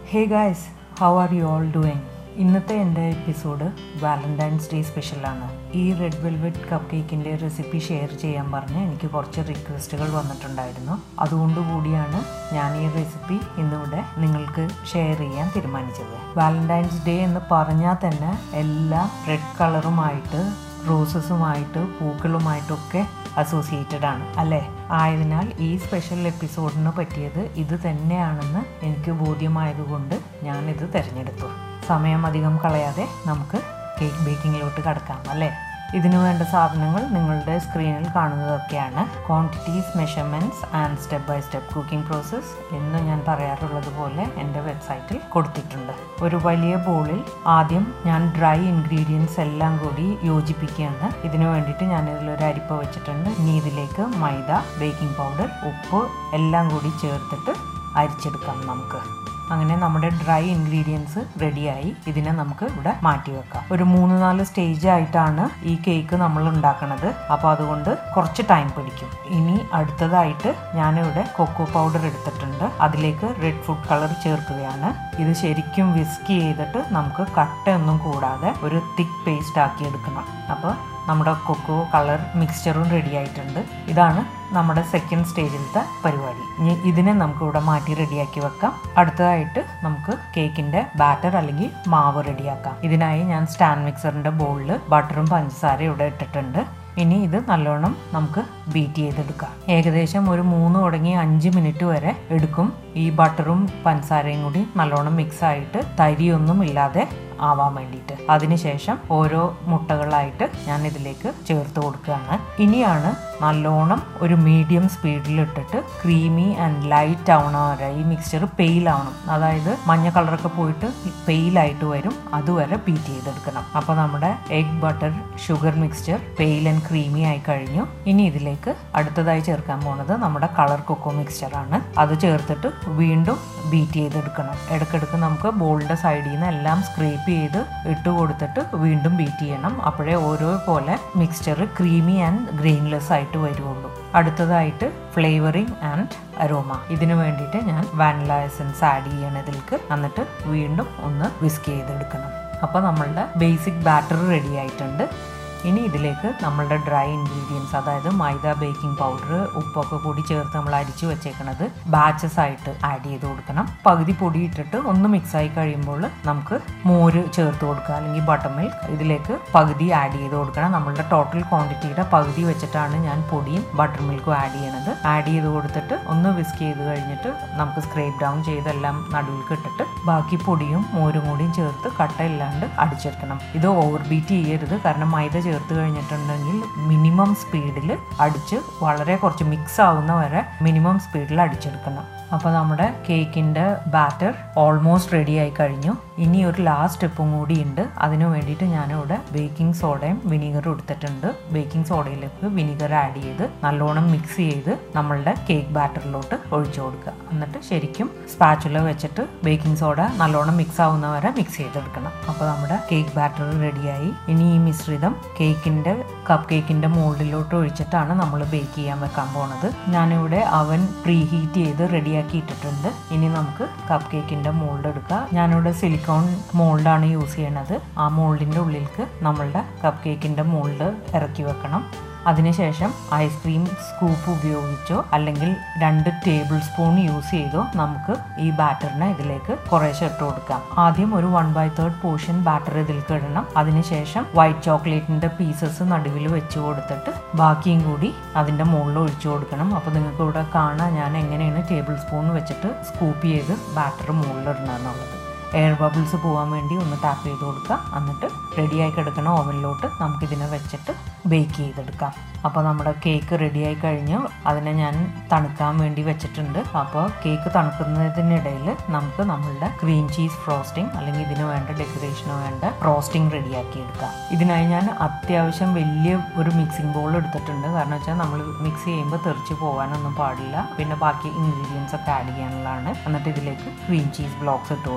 hey guys how are you all doing ഇന്നത്തെ എൻ്റെ episode valentine's day സ്പെഷ്യലാണ് ഈ റെഡ് വെൽവെറ്റ് കപ്പ് കേക്കിൻ്റെ റെസിപ്പി ഷെയർ ചെയ്യാൻ പറഞ്ഞ് എനിക്ക് കുറച്ച് റിക്വസ്റ്റുകൾ വന്നിട്ടുണ്ടായിരുന്നു അതുകൊണ്ട് കൂടിയാണ് ഞാൻ ഈ റെസിപ്പി ഇന്നിവിടെ നിങ്ങൾക്ക് ഷെയർ ചെയ്യാൻ തീരുമാനിച്ചത് വാലന്റൈൻസ് ഡേ എന്ന് പറഞ്ഞാൽ തന്നെ എല്ലാം റെഡ് കളറുമായിട്ട് റോസസുമായിട്ട് പൂക്കളുമായിട്ടൊക്കെ അസോസിയേറ്റഡ് ആണ് അല്ലേ ആയതിനാൽ ഈ സ്പെഷ്യൽ എപ്പിസോഡിന് പറ്റിയത് ഇത് തന്നെയാണെന്ന് എനിക്ക് ബോധ്യമായതുകൊണ്ട് ഞാനിത് തിരഞ്ഞെടുത്തു സമയം അധികം കളയാതെ നമുക്ക് കേക്ക് ബേക്കിങ്ങിലോട്ട് കടക്കാം അല്ലേ ഇതിനു വേണ്ട സാധനങ്ങൾ നിങ്ങളുടെ സ്ക്രീനിൽ കാണുന്നതൊക്കെയാണ് quantities measurements and step by step cooking process എന്ന് ഞാൻ പറയാറുള്ളത് പോലെ എൻ്റെ വെബ്സൈറ്റിൽ കൊടുത്തിട്ടുണ്ട് ഒരു വലിയ ബോളിൽ ആദ്യം ഞാൻ ഡ്രൈ ഇൻഗ്രീഡിയൻസ് എല്ലാം കൂടി യോജിപ്പിക്കുകയാണ് ഇതിനു വേണ്ടിയിട്ട് ഞാൻ ഇതിലൊരു അരിപ്പ വെച്ചിട്ടുണ്ട് ഇനി ഇതിലേക്ക് മൈദ ബേക്കിംഗ് പൗഡർ ഉപ്പ് എല്ലാം കൂടി ചേർത്തിട്ട് അരിച്ചെടുക്കാം നമുക്ക് അങ്ങനെ നമ്മുടെ ഡ്രൈ ഇൻഗ്രീഡിയൻസ് റെഡിയായി ഇതിനെ നമുക്ക് ഇവിടെ മാറ്റി വെക്കാം ഒരു മൂന്ന് നാല് സ്റ്റേജ് ആയിട്ടാണ് ഈ കേക്ക് നമ്മൾ ഉണ്ടാക്കുന്നത് അപ്പോൾ അതുകൊണ്ട് കുറച്ച് ടൈം പിടിക്കും ഇനി അടുത്തതായിട്ട് ഞാനിവിടെ കൊക്കോ പൗഡർ എടുത്തിട്ടുണ്ട് അതിലേക്ക് റെഡ് ഫുഡ് കളർ ചേർക്കുകയാണ് ഇത് ശരിക്കും വിസ്ക് ചെയ്തിട്ട് നമുക്ക് കട്ടയൊന്നും കൂടാതെ ഒരു തിക്ക് പേസ്റ്റ് ആക്കി എടുക്കണം അപ്പോൾ നമ്മുടെ കൊക്കോ കളർ മിക്സ്ചറും റെഡി ആയിട്ടുണ്ട് ഇതാണ് നമ്മുടെ സെക്കൻഡ് സ്റ്റേജിലത്തെ പരിപാടി ഇനി ഇതിനെ നമുക്ക് ഇവിടെ മാറ്റി റെഡിയാക്കി വെക്കാം അടുത്തതായിട്ട് നമുക്ക് കേക്കിന്റെ ബാറ്റർ അല്ലെങ്കിൽ മാവ് റെഡിയാക്കാം ഇതിനായി ഞാൻ സ്റ്റാൻഡ് മിക്സറിന്റെ ബോളിൽ ബട്ടറും പഞ്ചസാരയും ഇവിടെ ഇട്ടിട്ടുണ്ട് ഇനി ഇത് നല്ലോണം നമുക്ക് ബീറ്റ് ചെയ്തെടുക്കാം ഏകദേശം ഒരു മൂന്ന് തുടങ്ങി അഞ്ച് മിനിറ്റ് വരെ എടുക്കും ഈ ബട്ടറും പഞ്ചസാരയും കൂടി നല്ലോണം മിക്സ് ആയിട്ട് തരിയൊന്നും ഇല്ലാതെ ആവാൻ വേണ്ടിയിട്ട് അതിനുശേഷം ഓരോ മുട്ടകളായിട്ട് ഞാൻ ഇതിലേക്ക് ചേർത്ത് കൊടുക്കുകയാണ് ഇനിയാണ് നല്ലോണം ഒരു മീഡിയം സ്പീഡിൽ ഇട്ടിട്ട് ക്രീമി ആൻഡ് ലൈറ്റ് ആവണം വരെ ഈ മിക്സ്ചർ പെയിൽ ആവണം അതായത് മഞ്ഞ കളറൊക്കെ പോയിട്ട് പെയിലായിട്ട് വരും അതുവരെ ബീറ്റ് ചെയ്തെടുക്കണം അപ്പോൾ നമ്മുടെ egg butter sugar mixture pale and creamy ആയി കഴിഞ്ഞു ഇനി ഇതിലേക്ക് അടുത്തതായി ചേർക്കാൻ പോണത് നമ്മുടെ കളർ കൊക്കോ മിക്സ്ചർ ആണ് അത് ചേർത്തിട്ട് വീണ്ടും ബീറ്റ് ചെയ്തെടുക്കണം ഇടയ്ക്കിടയ്ക്ക് നമുക്ക് ബോളിൻ്റെ സൈഡിൽ നിന്ന് എല്ലാം സ്ക്രേപ്പ് ചെയ്ത് ഇട്ട് കൊടുത്തിട്ട് വീണ്ടും ബീറ്റ് ചെയ്യണം അപ്പോഴേ ഓരോ പോലെ മിക്സ്ചർ ക്രീമി ആൻഡ് ഗ്രെയിൻലെസ് ആയിട്ട് വരുള്ളൂ അടുത്തതായിട്ട് ഫ്ലേവറിങ് ആൻഡ് അരോമ ഇതിനു വേണ്ടിയിട്ട് ഞാൻ വാനില എസൻസ് ആഡ് ചെയ്യണം ഇതിലേക്ക് എന്നിട്ട് വീണ്ടും ഒന്ന് വിസ്ക് ചെയ്തെടുക്കണം അപ്പോൾ നമ്മളുടെ ബേസിക് ബാറ്റർ റെഡി ആയിട്ടുണ്ട് ഇനി ഇതിലേക്ക് നമ്മളുടെ ഡ്രൈ ഇൻഗ്രീഡിയൻസ് അതായത് മൈദ ബേക്കിംഗ് പൗഡർ ഉപ്പൊക്കെ കൂടി ചേർത്ത് നമ്മൾ അരിച്ചു വെച്ചേക്കണത് ബാച്ചസ് ആയിട്ട് ആഡ് ചെയ്ത് കൊടുക്കണം പകുതി പൊടി ഇട്ടിട്ട് ഒന്ന് മിക്സ് ആയി കഴിയുമ്പോൾ നമുക്ക് മോര് ചേർത്ത് കൊടുക്കുക അല്ലെങ്കിൽ ബട്ടർ മിൽക്ക് ഇതിലേക്ക് പകുതി ആഡ് ചെയ്ത് കൊടുക്കണം നമ്മളുടെ ടോട്ടൽ ക്വാണ്ടിറ്റിയുടെ പകുതി വെച്ചിട്ടാണ് ഞാൻ പൊടിയും ബട്ടർ മിൽക്കും ആഡ് ചെയ്യണത് ആഡ് ചെയ്ത് കൊടുത്തിട്ട് ഒന്ന് വിസ്ക് ചെയ്ത് കഴിഞ്ഞിട്ട് നമുക്ക് സ്ക്രേപ്പ് ഡൗൺ ചെയ്തെല്ലാം നടുവിൽ ഇട്ടിട്ട് ബാക്കി പൊടിയും മോരും കൂടിയും ചേർത്ത് കട്ടയില്ലാണ്ട് അടിച്ചെടുക്കണം ഇത് ഓവർ ബീറ്റ് ചെയ്യരുത് കാരണം മൈദ ചേർത്ത് കഴിഞ്ഞിട്ടുണ്ടെങ്കിൽ മിനിമം സ്പീഡിൽ അടിച്ച് വളരെ കുറച്ച് മിക്സ് ആവുന്ന വരെ മിനിമം സ്പീഡിൽ അടിച്ചെടുക്കണം അപ്പോൾ നമ്മുടെ കേക്കിൻ്റെ ബാറ്റർ ഓൾമോസ്റ്റ് റെഡി ആയി കഴിഞ്ഞു ഇനി ഒരു ലാസ്റ്റ് സ്റ്റെപ്പും കൂടി ഉണ്ട് അതിന് വേണ്ടിയിട്ട് ഞാനിവിടെ ബേക്കിംഗ് സോഡയും വിനീഗറും എടുത്തിട്ടുണ്ട് ബേക്കിംഗ് സോഡയിലേക്ക് വിനീഗർ ആഡ് ചെയ്ത് നല്ലോണം മിക്സ് ചെയ്ത് നമ്മളുടെ കേക്ക് ബാറ്ററിലോട്ട് ഒഴിച്ചു കൊടുക്കുക എന്നിട്ട് ശരിക്കും സ്പാച്ചുല വെച്ചിട്ട് ബേക്കിംഗ് സോഡ നല്ലോണം മിക്സ് ആവുന്ന വരെ മിക്സ് ചെയ്തെടുക്കണം അപ്പോൾ നമ്മുടെ കേക്ക് ബാറ്റർ റെഡിയായി ഇനി ഈ മിശ്രിതം കേക്കിൻ്റെ കപ്പ് കേക്കിൻ്റെ മോൾഡിലോട്ട് ഒഴിച്ചിട്ടാണ് നമ്മൾ ബേക്ക് ചെയ്യാൻ വെക്കാൻ പോണത് ഞാനിവിടെ അവൻ പ്രീ ഹീറ്റ് ചെയ്ത് റെഡിയാക്കി ഇട്ടിട്ടുണ്ട് ഇനി നമുക്ക് കപ്പ് കേക്കിൻ്റെ മോൾഡ് എടുക്കുക ഞാനിവിടെ സിലിക്കോൺ മോൾഡാണ് യൂസ് ചെയ്യണത് ആ മോൾഡിൻ്റെ ഉള്ളിലേക്ക് നമ്മളുടെ കപ്പ് കേക്കിൻ്റെ മോൾഡ് ഇറക്കി വെക്കണം അതിനുശേഷം ഐസ്ക്രീം സ്കൂപ്പ് ഉപയോഗിച്ചോ അല്ലെങ്കിൽ രണ്ട് ടേബിൾ സ്പൂൺ യൂസ് ചെയ്തോ നമുക്ക് ഈ ബാറ്ററിനെ ഇതിലേക്ക് കുറേശ്ശെ ഇട്ട് കൊടുക്കാം ആദ്യം ഒരു one by third portion batter ഇതിലേക്ക് ഇടണം അതിനുശേഷം വൈറ്റ് ചോക്ലേറ്റിന്റെ പീസസ് നടുവിൽ വെച്ച് കൊടുത്തിട്ട് ബാക്കിയും കൂടി അതിന്റെ മുകളിൽ ഒഴിച്ചു കൊടുക്കണം അപ്പോൾ നിങ്ങൾക്ക് ഇവിടെ കാണാം ഞാൻ എങ്ങനെയാണ് ടേബിൾ സ്പൂൺ വെച്ചിട്ട് സ്കൂപ്പ് ചെയ്ത് ബാറ്റർ മുകളിൽ ഇടണമെന്നുള്ളത് എയർ ബബിൾസ് പോകാൻ വേണ്ടി ഒന്ന് ടാപ്പ് ചെയ്ത് കൊടുക്കുക എന്നിട്ട് റെഡിയായി കിടക്കണ ഓവനിലോട്ട് നമുക്കിതിനെ വെച്ചിട്ട് ബേക്ക് ചെയ്തെടുക്കാം അപ്പോൾ നമ്മുടെ കേക്ക് റെഡിയായി കഴിഞ്ഞു അതിനെ ഞാൻ തണുക്കാൻ വേണ്ടി വെച്ചിട്ടുണ്ട് അപ്പോൾ കേക്ക് തണുക്കുന്നതിനിടയിൽ നമുക്ക് നമ്മളുടെ ക്രീം ചീസ് ഫ്രോസ്റ്റിംഗ് അല്ലെങ്കിൽ ഇതിന് വേണ്ട ഡെക്കറേഷന് വേണ്ട ഫ്രോസ്റ്റിംഗ് റെഡിയാക്കി എടുക്കാം ഇതിനായി ഞാൻ അത്യാവശ്യം വലിയ ഒരു മിക്സിംഗ് ബോൾ എടുത്തിട്ടുണ്ട് കാരണം വെച്ചാൽ നമ്മൾ മിക്സ് ചെയ്യുമ്പോൾ തെറിച്ച് പോകാനൊന്നും പാടില്ല പിന്നെ ബാക്കി ഇൻഗ്രീഡിയൻസ് ഒക്കെ ആഡ് ചെയ്യാനുള്ളതാണ് എന്നിട്ട് ഇതിലേക്ക് ക്രീം ചീസ് ബ്ലോക്സ് ഇട്ട് കൊടുക്കണം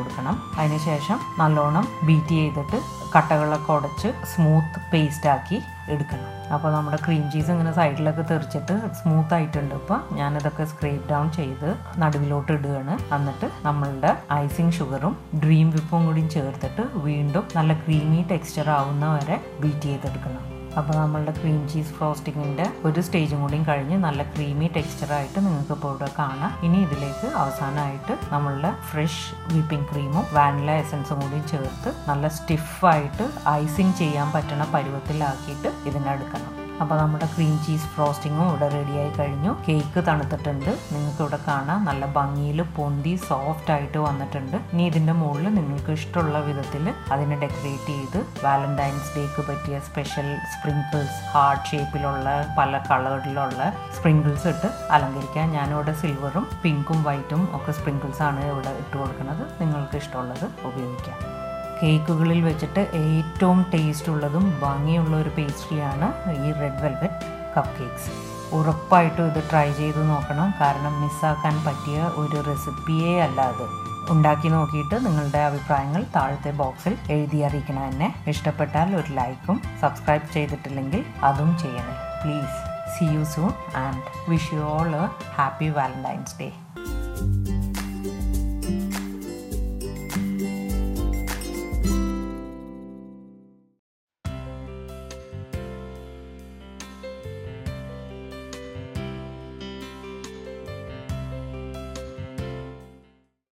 അതിനുശേഷം നല്ലോണം ബീറ്റ് ചെയ്തിട്ട് കട്ടകളൊക്കെ ഉടച്ച് സ്മൂത്ത് പേസ്റ്റ് ആക്കി എടുക്കണം അപ്പോൾ നമ്മുടെ ക്രീം ചീസ് ഇങ്ങനെ സൈഡിലൊക്കെ തെറിച്ചിട്ട് സ്മൂത്ത് ആയിട്ടുണ്ട് ഇപ്പോൾ ഞാനിതൊക്കെ സ്ക്രേപ്പ് ഡൗൺ ചെയ്ത് നടുവിലോട്ട് ഇടുകയാണ് എന്നിട്ട് നമ്മളുടെ ഐസിങ് ഷുഗറും ഡ്രീം വിപ്പും കൂടി ചേർത്തിട്ട് വീണ്ടും നല്ല ക്രീമി ടെക്സ്ചർ ആവുന്ന വരെ ബീറ്റ് ചെയ്തെടുക്കണം അപ്പോൾ നമ്മളുടെ ക്രീം ചീസ് ഫ്രോസ്റ്റിങ്ങിൻ്റെ ഒരു സ്റ്റേജും കൂടിയും കഴിഞ്ഞ് നല്ല ക്രീമി ടെക്സ്ചറായിട്ട് നിങ്ങൾക്ക് ഇപ്പോൾ ഇവിടെ കാണാം ഇനി ഇതിലേക്ക് അവസാനമായിട്ട് നമ്മളുടെ ഫ്രഷ് വിപ്പിംഗ് ക്രീമും വാനില എസൻസും കൂടി ചേർത്ത് നല്ല സ്റ്റിഫായിട്ട് ഐസിങ് ചെയ്യാൻ പറ്റുന്ന പരുവത്തിലാക്കിയിട്ട് ഇതിനെടുക്കണം അപ്പോൾ നമ്മുടെ ക്രീം ചീസ് ഫ്രോസ്റ്റിങ്ങും ഇവിടെ റെഡിയായി കഴിഞ്ഞു കേക്ക് തണുത്തിട്ടുണ്ട് നിങ്ങൾക്ക് ഇവിടെ കാണാം നല്ല ഭംഗിയിൽ പൊന്തി സോഫ്റ്റ് ആയിട്ട് വന്നിട്ടുണ്ട് ഇനി ഇതിൻ്റെ മുകളിൽ നിങ്ങൾക്ക് ഇഷ്ടമുള്ള വിധത്തിൽ അതിനെ ഡെക്കറേറ്റ് ചെയ്ത് വാലന്റൈൻസ് ഡേക്ക് പറ്റിയ സ്പെഷ്യൽ സ്പ്രിങ്കിൾസ് ഹാർട്ട് ഷേപ്പിലുള്ള പല കളറിലുള്ള സ്പ്രിങ്കിൾസ് ഇട്ട് അലങ്കരിക്കാൻ ഞാനിവിടെ സിൽവറും പിങ്കും വൈറ്റും ഒക്കെ സ്പ്രിങ്കിൾസ് ആണ് ഇവിടെ ഇട്ട് കൊടുക്കുന്നത് നിങ്ങൾക്ക് ഇഷ്ടമുള്ളത് ഉപയോഗിക്കാം കേക്കുകളിൽ വെച്ചിട്ട് ഏറ്റവും ടേസ്റ്റ് ഉള്ളതും ഭംഗിയുള്ള ഒരു പേസ്ട്രിയാണ് ഈ റെഡ് വെൽവെറ്റ് കപ്പ് കേക്ക്സ് ഉറപ്പായിട്ടും ഇത് ട്രൈ ചെയ്ത് നോക്കണം കാരണം മിസ്സാക്കാൻ പറ്റിയ ഒരു റെസിപ്പിയേ അല്ല അത് ഉണ്ടാക്കി നോക്കിയിട്ട് നിങ്ങളുടെ അഭിപ്രായങ്ങൾ താഴത്തെ ബോക്സിൽ എഴുതി അറിയിക്കണം എന്നെ ഇഷ്ടപ്പെട്ടാൽ ഒരു ലൈക്കും സബ്സ്ക്രൈബ് ചെയ്തിട്ടില്ലെങ്കിൽ അതും ചെയ്യണേ please see you soon and wish you all a happy valentine's day